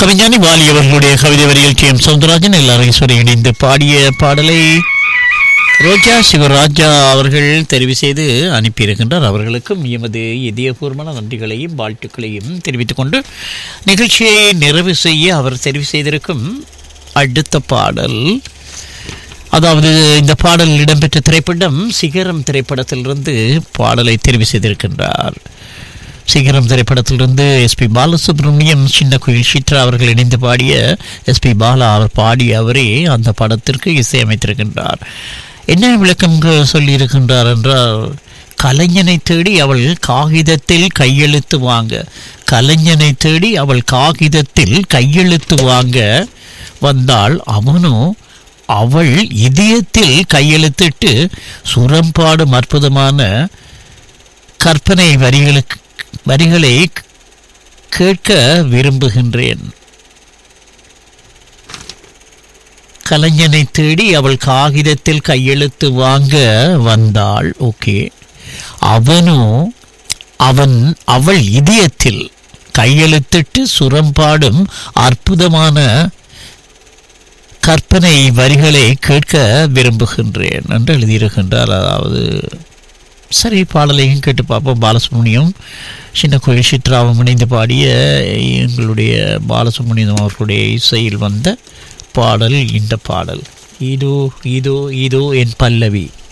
கவிஞானி வாலி அவர்களுடைய கவிதை வரிகள் டி எம் சவுந்தரராஜன் எல்லாரும் ஈஸ்வரி இணைந்து பாடிய பாடலை ரோஜா சிவராஜா அவர்கள் தெரிவு செய்து அனுப்பியிருக்கின்றார் அவர்களுக்கும் எமது இதயபூர்வமான நன்றிகளையும் வாழ்த்துக்களையும் தெரிவித்துக் கொண்டு நிகழ்ச்சியை நிறைவு செய்ய அவர் தெரிவு செய்திருக்கும் அடுத்த பாடல் அதாவது இந்த பாடல் இடம்பெற்ற திரைப்படம் சிகரம் திரைப்படத்திலிருந்து பாடலை தெரிவு செய்திருக்கின்றார் சிகரம் திரைப்படத்திலிருந்து எஸ்பி பாலசுப்ரமணியம் சின்ன குயில் சித்ரா அவர்கள் இணைந்து பாடிய எஸ்பி பாலா அவர் பாடிய அவரே அந்த படத்திற்கு இசையமைத்திருக்கின்றார் என்ன விளக்கம் சொல்லியிருக்கின்றார் என்றால் கலைஞனை தேடி அவள் காகிதத்தில் கையெழுத்து வாங்க கலைஞனை தேடி அவள் காகிதத்தில் கையெழுத்து வாங்க வந்தால் அவனோ அவள் இதயத்தில் கையெழுத்திட்டு சுரம்பாடும் அற்புதமான கற்பனை வரிகளுக்கு வரிகளை கேட்க விரும்புகின்றேன் கலைஞனை தேடி அவள் காகிதத்தில் கையெழுத்து வாங்க வந்தாள் ஓகே அவனோ அவன் அவள் இதயத்தில் கையெழுத்திட்டு சுரம்பாடும் அற்புதமான கற்பனை வரிகளை கேட்க விரும்புகின்றேன் என்று எழுதியிருக்கின்றார் அதாவது சரி பாடலையும் கேட்டு பார்ப்போம் பாலசுப்ரமணியம் சின்ன கோயில் சித்ராவும் இணைந்து பாடிய எங்களுடைய பாலசுப்ரமணியம் அவர்களுடைய இசையில் வந்த பாடல் இந்த பாடல் இதோ இதோ இதோ என் பல்லவி